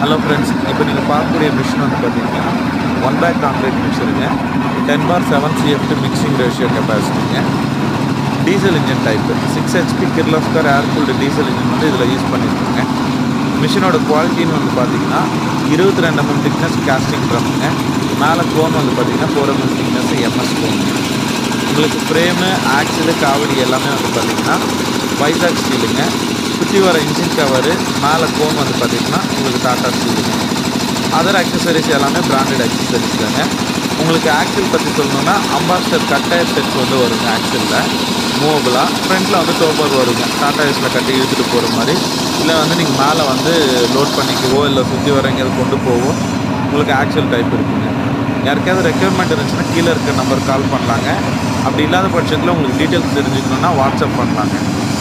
hello friends இப்போ நீங்கள் பார்க்கக்கூடிய மிஷின் வந்து பார்த்தீங்கன்னா ஒன் பேக் கான்க்ரீட் மிக்சருங்க ten by seven CFT mixing ratio கெப்பாசிட்டிங்க diesel engine type six HP Kirloskar air cooled diesel engine வந்து இதில் யூஸ் பண்ணியிருக்கோங்க மிஷினோட குவாலிட்டின்னு வந்து பார்த்தீங்கன்னா இருபத்தி ரெண்டு எம்எம் திக்னஸ் காஸ்டிங் ட்ரம்முங்க மேலே கோன் வந்து பார்த்தீங்கன்னா ஃபோர் எம்எம் திக்னஸ் எம்எஸ் கோனுங்க உங்களுக்கு ஃப்ரேமு ஆக்சிலு காவடி எல்லாமே வந்து பார்த்தீங்கன்னா வைசாக் ஸ்டீலுங்க சுற்றி வர இன்ஜின் கவரு மேலே கோன் வந்து பார்த்தீங்கன்னா உங்களுக்கு டாட்டா ஸ்டீலுங்க அதர் அக்சசரிஸ் எல்லாமே பிராண்டட் அக்சசரிஸ் தாங்க உங்களுக்கு ஆக்சில் பற்றி சொல்லணும்னா அம்பாஸ்டர் கட்டயர் செட் வந்து வருங்க ஆக்சிலில் மூவபுளாக ஃப்ரண்ட்டில் வந்து டோபர் வருங்க டாட்டா ஏஸில் கட்டி இழுத்துட்டு போகிற மாதிரி இல்லை வந்து நீங்கள் மேலே வந்து லோட் பண்ணிக்கவோ இல்லை சுற்றி வர எங்கேயாவது கொண்டு போவோ உங்களுக்கு ஆக்சுவல் டைப் இருக்குங்க யாருக்காவது ரெக்யர்மெண்ட் இருந்துச்சுன்னா கீழே இருக்க நம்பர் கால் பண்ணலாங்க அப்படி இல்லாத பட்சத்தில் உங்களுக்கு டீட்டெயில்ஸ் தெரிஞ்சுக்கணுன்னா வாட்ஸ்அப் பண்ணலாங்க